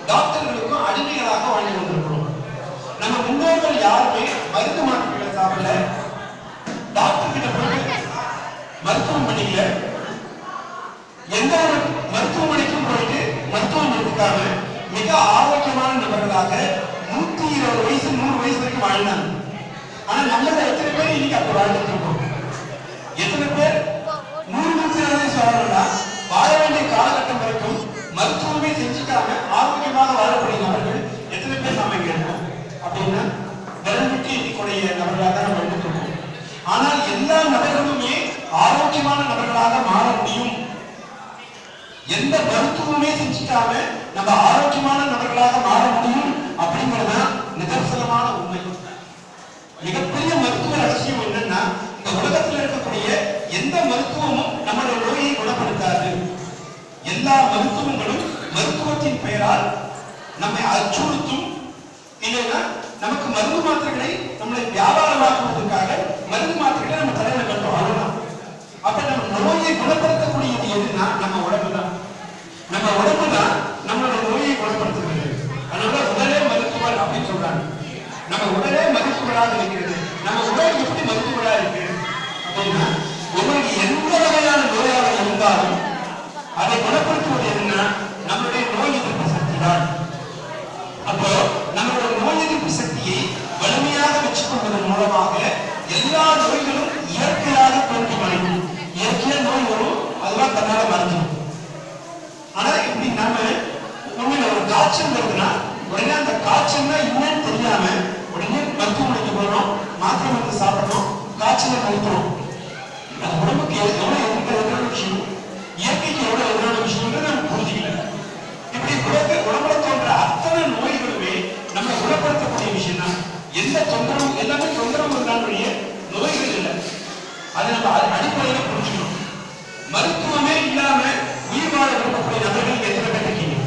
டாக்டர்களுக்கும் அடிமைகளாக வாழ்ந்து கொண்டிருக்கிறோம் நம்ம முன்னோர்கள் யாருமே மருந்து மாத்திரைகளை சாப்பிடல டாக்டர் கிட்ட போய் மருத்துவமனையில எந்த ஒரு மருத்துவமனைக்கும் போயிட்டு மருத்துவம் எடுத்துக்காம மிக ஆரோக்கியமான நபர்களாக நூத்தி இருபது வயசு நூறு வயசு வரைக்கும் வாழ்ந்தாங்க ஆனா நம்ம எத்தனை பேர் இன்னைக்கு அப்படி வாழ்ந்துட்டு இருக்கோம் எத்தனை பேர் நூறு நூத்தி இருபது வயசு வாழணும்னா வாழ வேண்டிய காலகட்டம் வரைக்கும் மருத்துவமே செஞ்சுக்காம ஆரோக்கியமாக வாழக்கூடிய நபர்கள் எத்தனை பேர் நம்ம இங்க இருக்கோம் அப்படின்னா விரல் விட்டு இன்னைக்குடைய நபர்களாக தான் நம்ம இருந்துட்டு இருக்கோம் ஆனால் எல்லா நபர்களுமே ஆரோக்கியமான நபர்களாக மாற முடியும் எந்த மருத்துவமே செஞ்சுக்காம நம்ம ஆரோக்கியமான நபர்களாக மாற முடியும் அப்படிங்கிறது நிதர்சனமான உண்மை மிகப்பெரிய மருத்துவ ரகசியம் என்னன்னா இந்த உலகத்தில் இருக்கக்கூடிய எந்த மருத்துவமும் நம்மளுடைய நோயை குணப்படுத்தாது எல்லா மருத்துவங்களும் மருத்துவத்தின் பெயரால் நம்மை அச்சுறுத்தும் இல்லைன்னா நமக்கு மருந்து மாத்திரைகளை நம்மளை வியாபாரமாக்குவதற்காக மருந்து மாத்திரைகளை நம்ம தலையில கட்டுறோம் அவ்வளவுதான் அப்ப நம்ம நோயை குணப்படுத்தக்கூடியது எதுனா நம்ம உடம்பு தான் நம்ம உடம்பு தான் நம்மளோட நோயை குணப்படுத்துகிறது அதனால உடலே மருத்துவர் அப்படின்னு சொல்றாங்க நம்ம உடலே மருத்துவராக இருக்கிறது நம்ம உடல் எப்படி மருத்துவரா இருக்கு அப்படின்னா உங்களுக்கு எந்த வகையான நோயாக இருந்தாலும் அதை குணப்படுத்துவது என்னன்னா நம்மளுடைய நோய் எதிர்ப்பு சக்தி தான் அப்போ நம்மளோட நோய் எதிர்ப்பு சக்தியை வலிமையாக வச்சுக்கொள்வதன் மூலமாக எல்லா நோய்களும் இயற்கையாக தோன்றி மறையும் இயற்கையா நோய் வரும் அதெல்லாம் தன்னால மறைஞ்சிடும் ஆனா இப்படி நம்ம உண்மையில ஒரு காய்ச்சல் வருதுன்னா உடனே அந்த காய்ச்சல்னா என்னன்னு தெரியாம உடனே மருத்துவமனைக்கு போறோம் மாத்திரை மருந்து சாப்பிடணும் காய்ச்சலை நிறுத்தணும் அது உடம்புக்கு எவ்வ- எவ்வளவு எதிர்க்க எதிரான விஷயம் இயற்கைக்கு எவ்வளவு எதிரான விஷயம்னு நம்ம புரிஞ்சுக்கல இப்படி உலக உடம்புல தோன்ற அத்தனை நோய்களுமே நம்ம குணப்படுத்தக்கூடிய விஷயம் தான் எந்த தொந்தரவும் எல்லாமே தொந்தரவு இருந்தாலுடைய நோய்கள் இல்லை அதை நம்ம அ- அடிப்படையில புரிஞ்சுக்கணும் மருத்துவமே இல்லாம உயிர் வாழ விரும்பக்கூடிய நபர்கள் எத்தனை பேர் இருக்கீங்க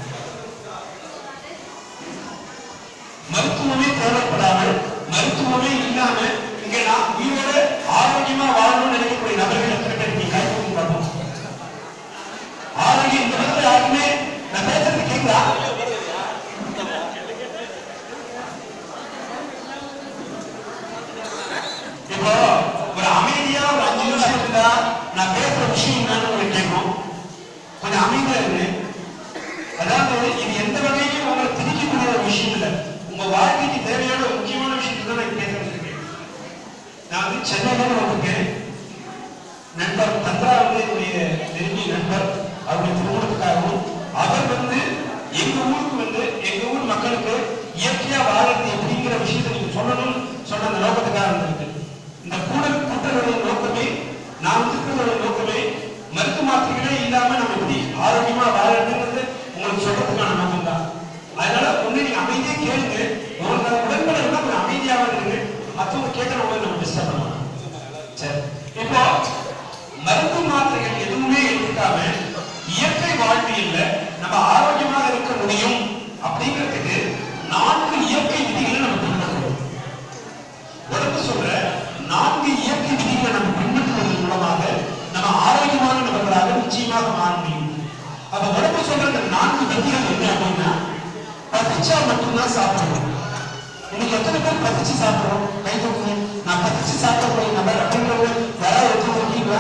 மருத்துவமே தேவைப்படாமல் மருத்துவமே இல்லாம இங்க நான் உயிரோட ஆரோக்கியமா வாழணும்னு நினைக்கக்கூடிய நபர்கள் எத்தனை பேர் இருக்கீங்க கை தூக்கி பார்ப்போம் ஆரோக்கியம் இந்த விதத்துல யாருக்குமே நான் பேசுறது கேக்குதா இப்போ ஒரு அமைதியா ஒரு அஞ்சு நிமிஷம் இருந்தா நான் பேசுற விஷயம் என்னன்னு உங்களுக்கு கேட்கும் கொஞ்சம் அமைதியா இருக்கு அதாவது இது எந்த வகையிலும் உங்களை திணிக்கக்கூடிய ஒரு விஷயம் இல்லை உங்க வாழ்க்கைக்கு தேவையான ஒரு முக்கியமான விஷயத்தை தான் நான் பேச வந்திருக்கேன் நான் வந்து சென்னையில வந்திருக்கேன் நண்பர் தந்திரா வந்து என்னுடைய நெருங்கிய நண்பர் அவருடைய திருமணத்துக்காகவும் அவர் வந்து எங்க ஊருக்கு வந்து எங்க ஊர் மக்களுக்கு இயற்கையா வாழறது எப்படிங்கிற விஷயத்தை நீங்க சொல்லணும்னு சொன்ன அந்த நோக்கத்துக்காக வந்திருக்கு இந்த கூடல் கூட்டலுடைய நோக்கமே நான் வந்திருக்கிறதோட நோக்கமே மருத்துவ மாத்திரைகளே இல்லாம நம்ம எப்படி ஆரோக்கியமா வாழறதுங்கிறது உங்களுக்கு சொல்றதுக்கான நோக்கம் தான் அதனால ஒண்ணு நீங்க அமைதியா கேளுங்க உங்களுக்கு அது உடன்பட இருந்தா கொஞ்சம் அமைதியாக இருங்க மத்தவங்க கேட்கறவங்க நம்ம டிஸ்டர்ப் பண்ணுவாங்க சரி இப்போ மருந்து மாத்திரைகள் எதுவுமே எடுக்காம இயற்கை வாழ்வியல்ல நம்ம ஆரோக்கியமாக இருக்க முடியும் அப்படிங்கிறதுக்கு நான்கு இயற்கை விதிகளை நம்ம பின்பற்றணும் உடம்பு சொல்ற நான்கு இயற்கை விதிகளை நம்ம பின்பற்றுவதன் மூலமாக நம்ம ஆரோக்கியமான நபர்களாக நிச்சயமாக மாற முடியும் அப்ப உடம்பு சொல்ற இந்த நான்கு விதிகள் என்ன அப்படின்னா பசிச்சா மட்டும்தான் சாப்பிடணும் இன்னைக்கு எத்தனை பேர் பசிச்சு சாப்பிடுறோம் கை தூக்குங்க நான் பசிச்சு சாப்பிடக்கூடிய நபர் அப்படின்றவங்க யாராவது ஒருத்தர் இருக்கீங்களா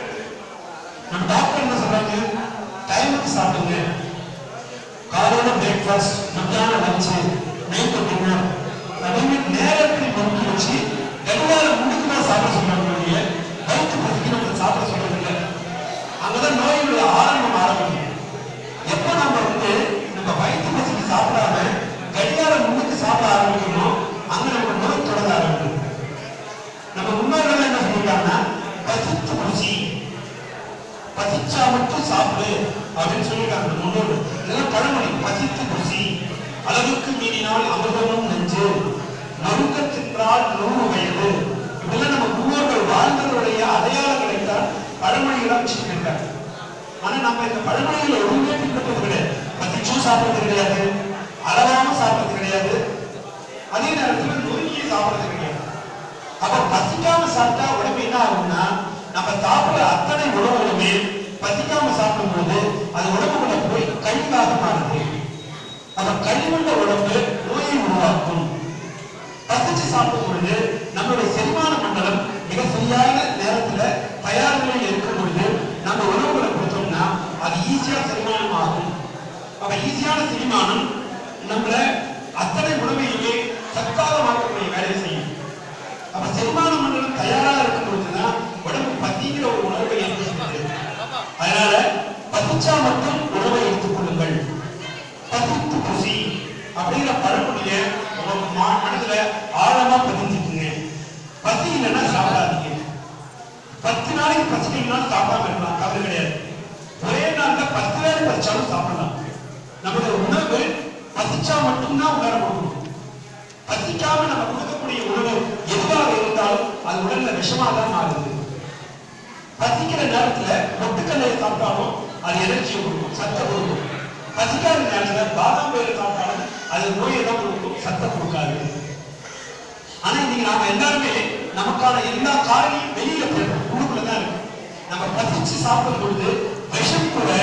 நம்ம டாக்டர் என்ன சொல்றாங்க டைமுக்கு சாப்பிடுங்க காலையில பிரேக்ஃபாஸ்ட் மத்தியான லஞ்ச் நைட் டின்னர் அப்படின்னு நேரத்தில் நோக்கி வச்சு கடிகார முன்னுக்கு தான் சாப்பிட சொல்றாங்க ஒழிய வயிற்று பசிக்கு நம்ம சாப்பிட சொல்றது இல்லை அங்கதான் நோயினுடைய ஆரம்பம் ஆரம்பிக்கும் எப்ப நம்ம வந்து நம்ம வயிற்று பசிக்கு சாப்பிடாம கடிகார முன்னுக்கு சாப்பிட ஆரம்பிக்கணும் அங்க நமக்கு நோய் தொடங்க ஆரம்பிக்கும் நம்ம முன்னோர்கள் என்ன சொல்லிட்டாங்கன்னா பசித்து ருசி பசிச்சா மட்டும் சாப்பிடு அப்படின்னு சொல்லியிருக்காங்க நம்ம முன்னோர்கள் இதெல்லாம் பழமொழி பசித்து ருசி அளவுக்கு மீறினால் அமிர்தமும் நெஞ்சு நறுக்க தின்றால் நூறு வயது இதெல்லாம் நம்ம முன்னோர்கள் வாழ்ந்தவருடைய அடையாளங்களை தான் பழமொழிகளா வச்சுருக்காங்க ஆனா நம்ம இந்த பழமொழிகளை எதுவுமே பின்பற்றது கிடையாது பசிச்சும் சாப்பிடுறது கிடையாது அளவாம சாப்பிடுறது கிடையாது அதே நேரத்துல நொறுங்கியே சாப்பிடுறது கிடையாது அப்ப பசிக்காம சாப்பிட்டா உடம்பு என்ன ஆகும்னா நம்ம சாப்பிடுற அத்தனை உணவுகளுமே பசிக்காம சாப்பிடும்போது அது உடம்புக்குள்ள போய் கழிவாக மாறுது அப்ப கழிவுள்ள உடம்பு நோயை உருவாக்கும் பசிச்சு சாப்பிடும் பொழுது நம்மளுடைய செரிமான மண்டலம் மிக சரியான நேரத்துல தயார் நிலையில் இருக்கும் பொழுது நம்ம உணவுகளை கொடுத்தோம்னா அது ஈஸியா செரிமானம் ஆகும் அப்ப ஈஸியான செரிமானம் நம்மள அத்தனை உணவையுமே சத்தாக மாற்றக்கூடிய வேலையை செய்யும் அப்ப செரிமான மண்டலம் தயாராக இருக்கும் பொழுதுதான் உடம்பு பசிங்கிற ஒரு உணர்வை ஏற்படுத்துது அதனால பசிச்சா மட்டும் உணவை எடுத்துக் கொள்ளுங்கள் பசித்து புசி அப்படிங்கிற பழமொழிய உங்க ம- மனதுல ஆழமா பதிஞ்சுக்குங்க பசி இல்லைன்னா சாப்பிடாதீங்க பத்து நாளைக்கு பசிக்கணும்னா சாப்பிடாம இருக்கலாம் தவறு கிடையாது ஒரே நாள்ல பத்து வேளை பசிச்சாலும் சாப்பிடலாம் நம்மளுடைய உணவு பசிச்சா மட்டும்தான் உணர முடியும் பசிக்காம நம்ம கொடுக்கக்கூடிய உணவு எதுவாக இருந்தாலும் அது உடல்ல விஷமா தான் மாறுது பசிக்கிற நேரத்துல பொட்டுக்கல்லையை சாப்பிட்டாலும் அது எனர்ஜியை கொடுக்கும் சத்தை கொடுக்கும் பசிக்காத நேரத்துல பாதாம் பயிரை சாப்பிட்டாலும் அது நோயை தான் கொடுக்கும் சத்தை கொடுக்காது ஆனா இன்னைக்கு நாம எல்லாருமே நமக்கான எல்லா காரணியும் வெளியில போயிடும் உள்ளுக்குள்ள தான் இருக்கு நம்ம பசிச்சு சாப்பிடும் பொழுது விஷம் கூட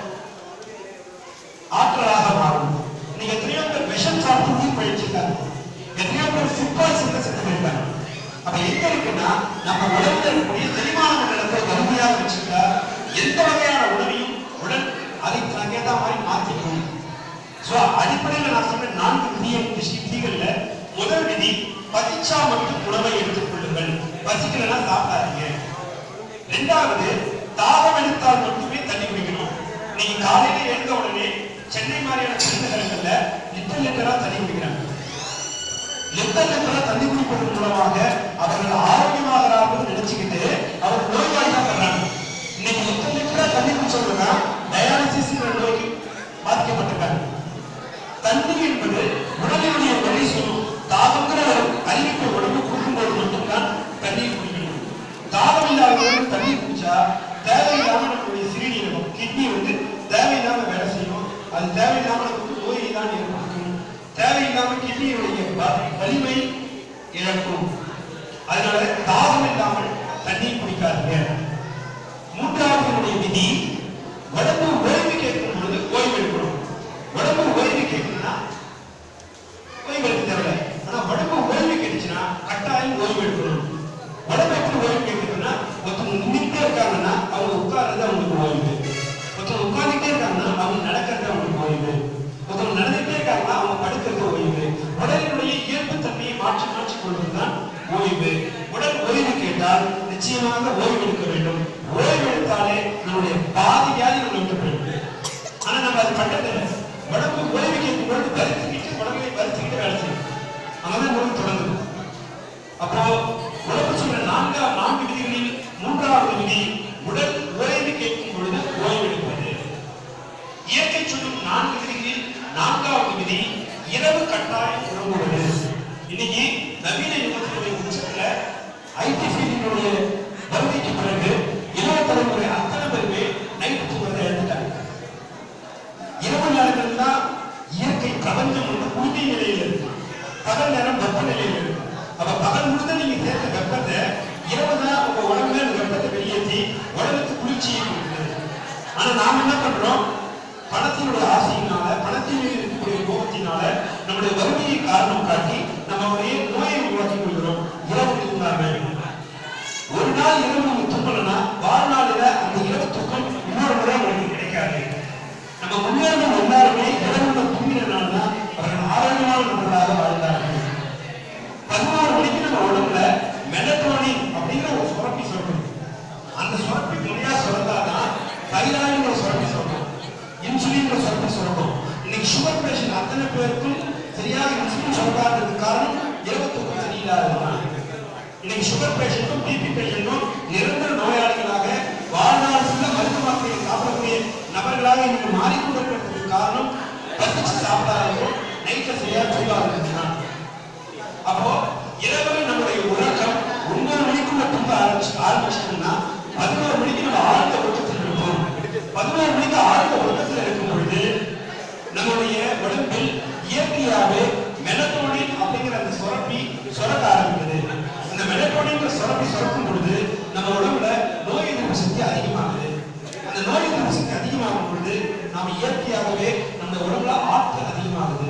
ஆற்றலாக மாறும் நீங்க எத்தனையோ பேர் விஷம் சாப்பிட்டு உயிர் பழிச்சிருக்காங்க எத்தனையோ பேர் சிப்பாய் சிந்த செத்து போயிருக்காங்க அப்ப எங்க இருக்குன்னா நம்ம உடம்புல இருக்கக்கூடிய செரிமான மண்டலத்தை வறுமையாக வச்சுட்டா எந்த வகையான உணவையும் உடல் அதை தங்கேற்ற மாதிரி மாத்திக்கும் சோ அடிப்படையில் நான் சொன்ன நான்கு விதிய விதிகள்ல முதல் விதி பசிச்சா மட்டும் உணவை எடுத்துக் கொள்ளுங்கள் பசிக்கலைன்னா சாப்பிடாதீங்க ரெண்டாவது தாகம் எடுத்தால் மட்டுமே தண்ணி குடிக்கணும் நீங்க காலையில எழுந்த உடனே சென்னை மாதிரியான சின்னகரங்கள்ல லிட்டர் லிட்டரா தண்ணி குடிக்கிறாங்க லிட்டர் லிட்டரா தண்ணி குடிப்பதன் மூலமாக அவர்கள் ஆரோக்கியமாகிறார்கள் நினைச்சுக்கிட்டு அவர் நோய்வாய்தான் வர்றாங்க இன்னைக்கு லிட்டர் லிட்டரா தண்ணி குடிச்சவங்க டயாலிசிஸ் நோய்க்கு பாதிக்கப்பட்டிருக்காங்க தண்ணி என்பது உடலினுடைய வழி சொல்லும் தாகங்கிற ஒரு அறிவிப்பை உடம்பு கொடுக்கும்போது மட்டும்தான் தண்ணீர் குடிக்கணும் தாகம் இல்லாதவங்க தண்ணீர் குடிச்சா தேவையில்லாம நம்மளுடைய சிறுநீரகம் கிட்னி வந்து தேவையில்லாம வேலை செய்யும் அது தேவையில்லாம நமக்கு நோயை தான் ஏற்படுத்தும் தேவையில்லாம கிட்னியுடைய வ- வலிமை இழக்கும் அதனால தாகம் இல்லாமல் தண்ணீர் குடிக்காதீங்க மூன்றாவது விதி உடம்பு ஓய்வு கேட்கும் பொழுது ஓய்வு எடுக்கணும் உடம்பு ஓய்வு கேட்கணும்னா ஓய்வு எடுக்க தேவையில்லை ஆனா உடம்பு ஓய்வு கேட்டுச்சுன்னா கட்டாயம் ஓய்வு எடுக்கணும் உடம்பு எப்படி ஓய்வு கேட்குதுன்னா ஒருத்தவங்க நின்றுட்டே இருக்காங்கன்னா அவங்க உட்கார்றது அவங்களுக்கு ஓய்வு ஒருத்தவங்க உட்கார்ந்துட்டே இருக்காங்கன்னா அவங்க நடக்கிறது அவங்களுக்கு ஓய்வு ஒருத்தவங்க நடந்துட்டே இருக்காங்கன்னா அவங்க படுக்கிறது ஓய்வு உடலினுடைய இயல்பு தன்மையை மாற்றி மாற்றி கொள்வதுதான் ஓய்வு உடல் ஓய்வு கேட்டால் நிச்சயமாக ஓய்வு எடுக்க வேண்டும் ஓய்வு எடுத்தாலே நம்முடைய பாதி வியாதி நம்ம விட்டு போயிடும் ஆனா நம்ம அது பண்றது இல்லை. உடம்பு ஓய்வு கேட்கும் பொழுது வருத்திக்கிட்டு உடம்பை வருத்திக்கிட்டு வேலை செய்யும் அங்கதான் நோய் தொடங்குது அப்போ உடம்பு சொல்ற நான்காம் நான்கு விதிகளில் மூன்றாவது விதி உடல் ஓய்வு கேட்கும் பொழுது ஓய்வு எடுப்பது இயற்கை சொல்லும் நான்கு விதிகளில் நான்காவது விதி இரவு கட்டாயம் உறங்குவது இன்னைக்கு நவீன யுகத்தினுடைய உச்சத்துல ஐடி ஃபீல்டினுடைய வருகைக்கு பிறகு இளைய தலைமுறை அத்தனை பேருமே நைட்டு தூங்குறதை எடுத்துட்டாங்க இரவு நேரங்கள் தான் இயற்கை பிரபஞ்சம் வந்து பூஜை நிலையில் இருக்கு பகல் நேரம் வெப்ப நிலையில் இருக்கு அப்ப பகல் முழுக்க நீங்க சேர்த்த வெப்பத்தை இரவு தான் உங்க உடம்புல அந்த வெப்பத்தை வெளியேற்றி உடலுக்கு குளிர்ச்சியை கொடுக்குது ஆனா நாம என்ன பண்றோம் பணத்தினுடைய ஆசையினால பணத்தின் மீது இருக்கக்கூடிய கோபத்தினால நம்முடைய வறுமையை காரணம் காட்டி நம்மளுடைய நோயை உருவாக்கி கொள்கிறோம் இரவு தூங்காம ஒரு நாள் இரவு நம்ம தூங்கலன்னா வாழ்நாளில அந்த இரவு தூக்கம் இன்னொரு முறை உங்களுக்கு கிடைக்காது நம்ம முன்னேறும் எல்லாருமே இரவுல தூங்கினால தான் அவர்கள் ஆரோக்கியமான நபர்களாக வாழ்ந்தார்கள் பதினோரு மணிக்கு நம்ம உடம்புல மெலட்டோனின் அப்படிங்கிற ஒரு சுரப்பி சுரக்கும் அந்த சுரப்பி முறையா சுரந்தாதான் தைராய்டுங்கிற சுரப்பி சுரக்கும் இன்சுலின்ங்கிற சுரப்பி சுரக்கும் இன்னைக்கு சுகர் பேஷண்ட் அத்தனை பேருக்கும் சரியாக இன்சுலின் சுரக்காததுக்கு காரணம் இரவு தூக்கம் சரியில்லாததுதான் இன்னைக்கு சுகர் பேஷண்ட்டும் பிபி பேஷண்ட்டும் நிரந்தர நோயாளிகளாக வாழ்நாள் ஃபுல்லா மருந்து மாத்திரையை சாப்பிடக்கூடிய நபர்களாக இன்னைக்கு மாறிக்கொண்டிருக்கிறதுக்கு காரணம் பசிச்சு சாப்பிடாததும் நைட்ல சரியா தூங்காததுதான் அப்போ இரவு நம்முடைய உறக்கம் ஒன்பது மணிக்குள்ள தூங்க ஆரம்பிச்சு ஆரம்பிச்சிட்டோம்னா பதினோரு மணிக்கு நம்ம ஆழ்ந்த உறக்கத்தில் இருப்போம் பதினோரு மணிக்கு ஆழ்ந்த உறக்கத்தில் இருக்கும் பொழுது நம்முடைய உடம்பில் இயற்கையாகவே மெலட்டோனின் அப்படிங்கிற அந்த சுரப்பி சுரக்க ஆரம்பிக்குது அந்த மெலட்டோனின் சுரப்பி சுரக்கும் பொழுது நம்ம உடம்புல நோய் எதிர்ப்பு சக்தி அதிகமாகுது அந்த நோய் எதிர்ப்பு சக்தி அதிகமாகும் பொழுது நாம இயற்கையாகவே நம்ம உடம்புல ஆற்றல் அதிகமாகுது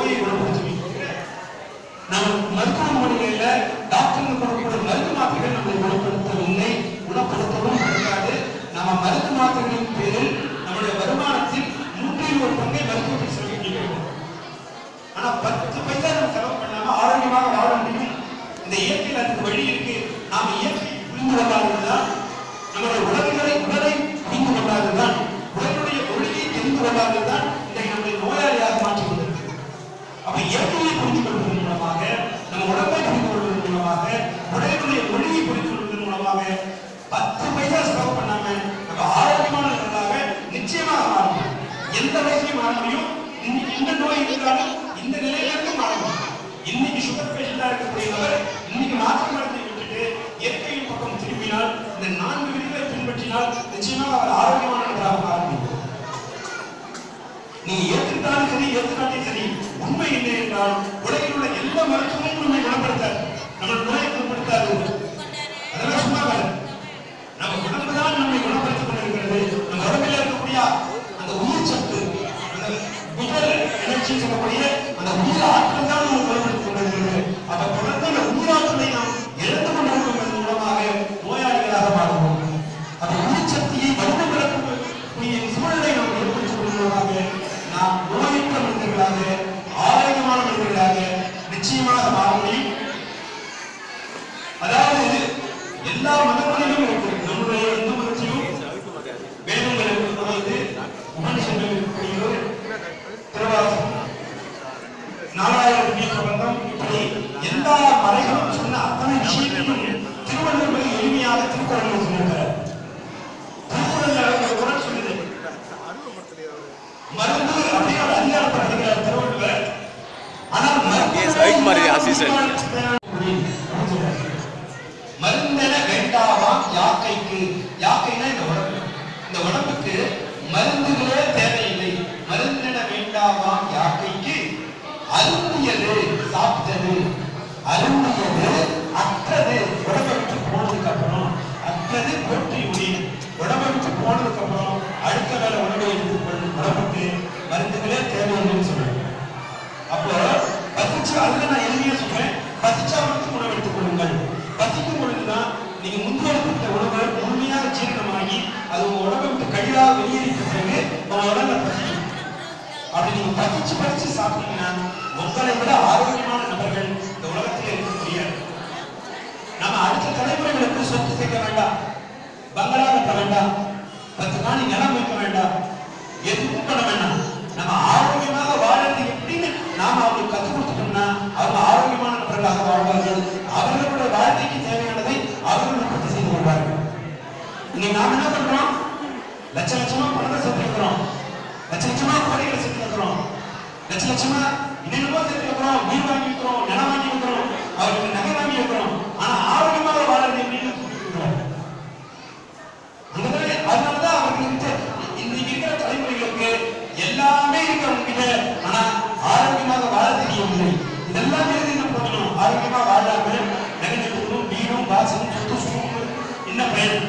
நோயை குணப்படுத்துவீங்க நம்ம மருத்துவமனைகள்ல டாக்டர்கள் கொடுக்கக்கூடிய மருந்து மாத்திரைகள் நம்மளை குணப்படுத்தவில்லை குணப்படுத்தவும் இருக்காது நம்ம மருந்து மாத்திரைகளின் பேரில் நம்முடைய வருமானத்தில் நூற்றில் ஒரு பங்கை மருத்துவத்தில் செலவிக்கிறோம் ஆனா பத்து பைசா நம்ம செலவு பண்ணாம ஆரோக்கியமாக வாழ முடியும் இந்த இயற்கையில் அதுக்கு வழி இருக்கு நாம இயற்கை புரிந்து கொள்ளாததுதான் நம்முடைய உடல்களை உடலை புரிந்து கொள்ளாததுதான் உடலுடைய ஒளியை தெரிந்து கொள்ளாததுதான் இன்றைக்கு நம்மை நோயாளியாக மாற்றி கொண்டிருக்கிறது அப்ப இயற்கையை புரிந்து கொள்வதன் மூலமாக நம்ம உடம்பை புரிந்து கொள்வதன் மூலமாக உடலுடைய ஒளியை புரிந்து கொள்வதன் மூலமாக பத்து பைசா செலவு பண்ணாம நம்ம ஆரோக்கியமானவர்களாக நிச்சயமாக மாற முடியும் எந்த வயசுலையும் மாற முடியும் இன்னைக்கு இந்த நோய் இருந்தாலும் இந்த நிலையிலிருந்து மாற முடியும் இன்னைக்கு சுகர் பேஷண்டா இருக்கக்கூடியவர் இன்னைக்கு மாற்று மருந்தை விட்டுட்டு இயற்கையின் பக்கம் திரும்பினால் இந்த நான்கு விதிகளை பின்பற்றினால் நிச்சயமாக அவர் ஆரோக்கியமானவர்களாக மாற முடியும் நீ ஏற்றுக்கிட்டாலும் சரி ஏற்றுக்காட்டி சரி உண்மை இல்லை என்றால் உலகில் உள்ள எல்லா மருத்துவமும் நம்மை குணப்படுத்தாது நம்ம நோயை குணப்படுத்தாது அதெல்லாம் சும்மா வேலை நம்ம உடம்பு தான் நம்மை குணப்படுத்திக் கொண்டிருக்கிறது நம்ம உடம்பில் இருக்கக்கூடிய அந்த உயிர் சத்து அந்த விட்டல் எனர்ஜி சொல்லக்கூடிய அந்த உயிர் ஆற்றல் தான் நம்ம குணப்படுத்திக் கொண்டிருக்கிறது அப்ப தொடர்ந்து அந்த உயிராற்றலை நாம் இழந்து கொண்டிருப்பதன் மூலமாக நோயாளிகளாக மாறுவோம் அந்த உயிர் சக்தியை வலுவிழக்கக்கூடிய சூழலை நாம் ஏற்படுத்துவதன் மூலமாக நாம் நோயற்ற மனிதர்களாக ஆரோக்கியமான மனிதர்களாக நிச்சயமாக மாற முடியும் அதாவது எல்லா மதங்களிலும் இருக்கு நம்முடைய இந்து மதத்திலும் வேதங்கள் அதாவது உபனிஷங்கள் இருக்கக்கூடியது திருவாசகம் நாலாயிரம் புண்ணிய பிரபந்தம் இப்படி எல்லா மறைகளும் சொன்ன அத்தனை விஷயத்தையும் திருவள்ளுவர் மிக எளிமையாக திருக்குறள் சொல்லியிருக்கிறார் திருக்குறள்ல ஒரு குரல் சொல்லுது மருந்து அப்படியே ஒரு அதிகாரத்தை அடிக்கிறார் திருவள்ளுவர் ஆனால் மருந்து Yes, ரவிக்குமார் assistant. மருந்தென வேண்டாவாம் யாக்கைக்கு யாக்கைனா இந்த உடம்பு இந்த உடம்புக்கு மருந்துகளே தேவையில்லை மருந்தென வேண்டாவாம் யாக்கைக்கு அருந்தியது சாப்பிட்டது அருந்தியது அற்றது உடம்பை விட்டு போனதுக்கு அப்புறம் அற்றது போற்றி உயிர் உடம்பை விட்டு போனதுக்கு அப்புறம் அடுத்த வேலை உணவை எடுத்துக்கொள்ளும் உடம்புக்கு மருந்துகளே தேவையில்லைன்னு சொல்லுவாங்க அப்போ பசிச்சு அதுல நான் எளிமையா சொல்றேன் பசிச்சா மட்டும் உணவு எடுத்துக் கொள்ளுங்கள் பசிக்கும் பொழுதுதான் நீங்க முன்வரப்பட்ட உணவை முழுமையாக ஜீரணமாகி அது உங்க உடம்பை விட்டு கழிவாக வெளியேறிட்ட பிறகு உங்க உடம்புல பசிக்கும் அப்படி நீங்க பசிச்சு பசிச்சு சாப்பிட்டீங்கன்னா உங்களை விட ஆரோக்கியமான நபர்கள் இந்த உலகத்தில் இருக்க முடியாது நம்ம அடுத்த தலைமுறைகளுக்கு சொத்து சேர்க்க வேண்டாம் பங்களா கட்ட வேண்டாம் பத்து காணி நிலம் வைக்க வேண்டாம் எதுவும் பண்ண வேண்டாம் நம்ம ஆரோக்கியமாக வாழறது எப்படின்னு நாம அவங்களுக்கு கற்றுக் கொடுத்துட்டோம்னா அவங்க ஆரோக்கியமான நபர்களாக வாழ்வார்கள் அவர்களுடைய வாழ்க்கைக்கு தேவையானதை அவர்கள் உற்பத்தி செய்து கொள்வார்கள் இன்னைக்கு நாம என்ன பண்றோம் லட்ச லட்சமா பணத்தை சேர்த்து வைக்கிறோம் லட்ச லட்சமா கோடிகளை சேர்த்து வைக்கிறோம் லட்ச லட்சமா என்னென்னமோ சேர்த்து வைக்கிறோம் வீடு வாங்கி வைக்கிறோம் நிலம் வாங்கி வைக்கிறோம் அவருக்கு நகை வாங்கி வைக்கிறோம் ஆனா ஆரோக்கியமாக வாழறது எப்படின்னு சொல்லிக் கொடுக்கிறோம் அங்கதானே அதனாலதான் அவர்களுக்கு இன்றைக்கு இருக்கிற தலைமுறைகளுக்கு எல்லாமே இருக்கு அவங்க கிட்ட ஆனா ஆரோக்கியமாக வாழ தெரியவில்லை இதெல்லாம் எழுதி என்ன பண்ணணும் ஆரோக்கியமா வாழாம நகரத்துக்கும் வீடும் வாசலும் சொத்து சுகம் என்ன பயன்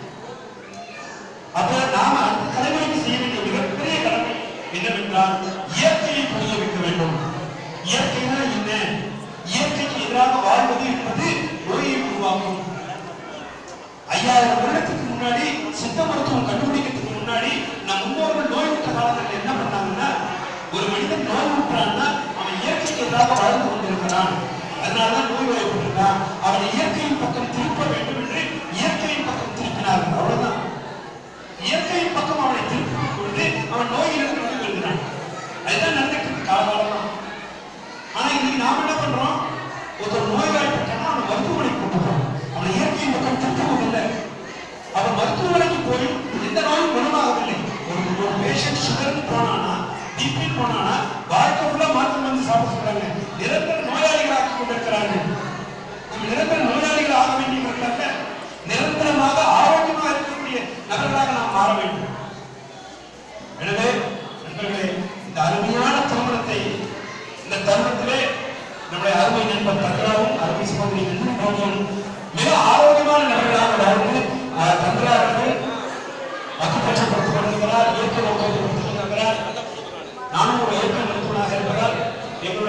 அப்ப நாம அடுத்த தலைமுறைக்கு செய்ய வேண்டிய மிகப்பெரிய கடமை என்னவென்றால் இயற்கையை புரிய வைக்க வேண்டும் இயற்கைனா என்ன இயற்கைக்கு எதிராக வாழ்வது என்பது நோயை உருவாக்கும் ஐயாயிரம் வருடத்துக்கு முன்னாடி சித்த மருத்துவம் கண்டுபிடிக்கிறதுக்கு முன்னாடி நம் முன்னோர்கள் நோய் விட்ட காலத்தில் என்ன பண்ணாங்கன்னா ஒரு மனிதன் நோய் விட்டான்னா அவன் இயற்கைக்கு எதிராக வாழ்ந்து கொண்டிருக்கிறான் அதனாலதான் நோய் வாய்ப்பட்டிருக்கான் அவனை இயற்கையின் பக்கம் திருப்ப வேண்டும் என்று இயற்கையின் பக்கம் திருப்பினார்கள் அவ்வளவுதான் இயற்கையின் பக்கம் அவனை திருப்பும் பொழுது அவன் நோயிலிருந்து வெளிவருகிறான் அதுதான் நடந்துட்டு இருக்கு காலகாலமா ஆனா இன்னைக்கு நாம என்ன பண்றோம் ஒருத்தர் நோய்வாய்ப்பட்டானா அவன் மருத்துவமனைக்கு கூப்பிடுறோம் அவனை இயற்கையின் பக்கம் திருப்பவும் இல்லை அவன் மருத்துவமனைக்கு போய் எந்த நோயும் குணமாகவில்லை ஒரு ஒரு பேஷண்ட் சுகர்னு போனானா பிபி போனானா வாழ்க்கை ஃபுல்லா மாற்றம் வந்து சாப்பிட சொல்றாங்க நிரந்தர நோயாளிகளாக்கி கொண்டிருக்கிறார்கள் நம்ம நிரந்தர நோயாளிகள் ஆக வேண்டியவர்களாக நிரந்தரமாக ஆரோக்கியமாக இருக்கக்கூடிய நபர்களாக நாம் மாற வேண்டும் எனவே நண்பர்களே இந்த அருமையான திருமணத்தை இந்த தருணத்திலே நம்முடைய அருமை நண்பர் தங்கராவும் அருமை சகோதரி நண்பர்களும் மிக ஆரோக்கியமான நபர்களாக வாழ்ந்து அஹ், தங்கரா அவர்கள் அக்குப்பட்சம் கொடுத்துக் கொண்டிருக்கிறார் இயற்கை நோக்கத்தை கொடுத்துக் கொண்டிருக்கிறார் நானும் ஒரு இயற்கை மருத்துவனாக இருப்பதால் எங்களுடைய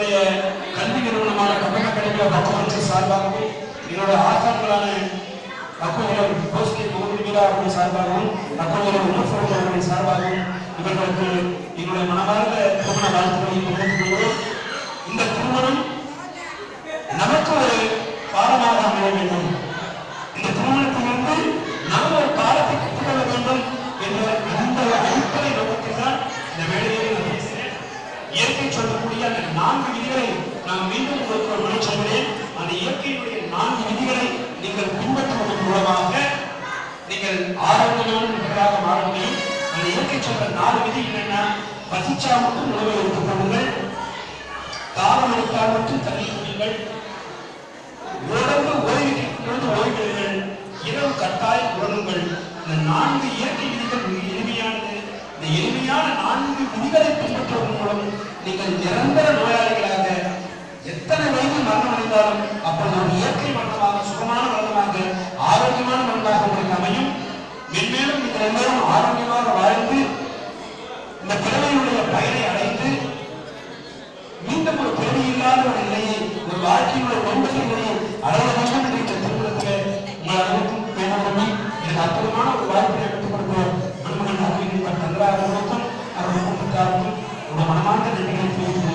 திருமணமான கட்டண கடைகளை பக்குவங்கள் சார்பாகவும் என்னோட ஆசான்களான அக்கோயிலர் கோஸ்கே முகமது மீரா அவர்கள் சார்பாகவும் அக்கோயிலர் உமர் ஃபரூக் அவர்கள் சார்பாகவும் இவர்களுக்கு என்னுடைய மனமார்ந்த திருமண வாழ்த்துக்களை தெரிவித்துக் கொள்கிறோம் இந்த திருமணம் நமக்கு ஒரு பாடமாக அமைய வேண்டும் இந்த திருமணத்திலிருந்து நாம் ஒரு பாடத்தை கற்றுக்கொள்ள வேண்டும் என்ற அந்த அடிப்படை நோக்கத்தில் தான் இந்த வேலையை நான் பேசுகிறேன் இயற்கை சொல்லக்கூடிய அந்த நான்கு விதிகளை நான் மீண்டும் உங்களுக்கு ஒரு முறை சொல்கிறேன் அந்த இயற்கையினுடைய நான்கு விதிகளை நீங்கள் பின்பற்றுவதன் மூலமாக நீங்கள் ஆரோக்கியமான நபராக மாற முடியும் அந்த இயற்கை சொல்ற நாலு விதி என்னன்னா பசிச்சா மட்டும் உணவை எடுத்துக் கொள்ளுங்கள் தாகம் எடுத்தால் மட்டும் தண்ணி குடியுங்கள் உடம்பு ஓய்வு பொழுது ஓய்வெடுங்கள் இரவு கட்டாயம் உறங்குங்கள் இந்த நான்கு இயற்கை விதிகள் மிக எளிமையானது இந்த எளிமையான நான்கு விதிகளை பின்பற்றுவதன் மூலம் நீங்கள் நிரந்தர நோயாளிகளாக எத்தனை வயது மரணம் அடைந்தாலும் அப்பொழுது ஒரு இயற்கை மரணமாக சுகமான மரணமாக ஆரோக்கியமான மரணமாக உங்களுக்கு அமையும் மென்மேலும் நீங்கள் எல்லாரும் ஆரோக்கியமாக வாழ்ந்து இந்த பிறவையுடைய பயனை அடைந்து மீண்டும் ஒரு பிறவி இல்லாத ஒரு நிலையை ஒரு வாழ்க்கையுடைய ஒன்பது நிலையை அடைய வேண்டும் என்ற இந்த திருமணத்தில் உங்கள் அனைவருக்கும் பேணி எனக்கு அற்புதமான ஒரு வாய்ப்பை எடுத்துக் கொடுத்த மண்மகன் அறிவிக்கப்பட்ட நன்றாக அவர்களுக்கும் அவர்கள் குடும்பத்தாருக்கும் உங்கள் மனமார்ந்த நன்றிகளை தெரிவித்துக்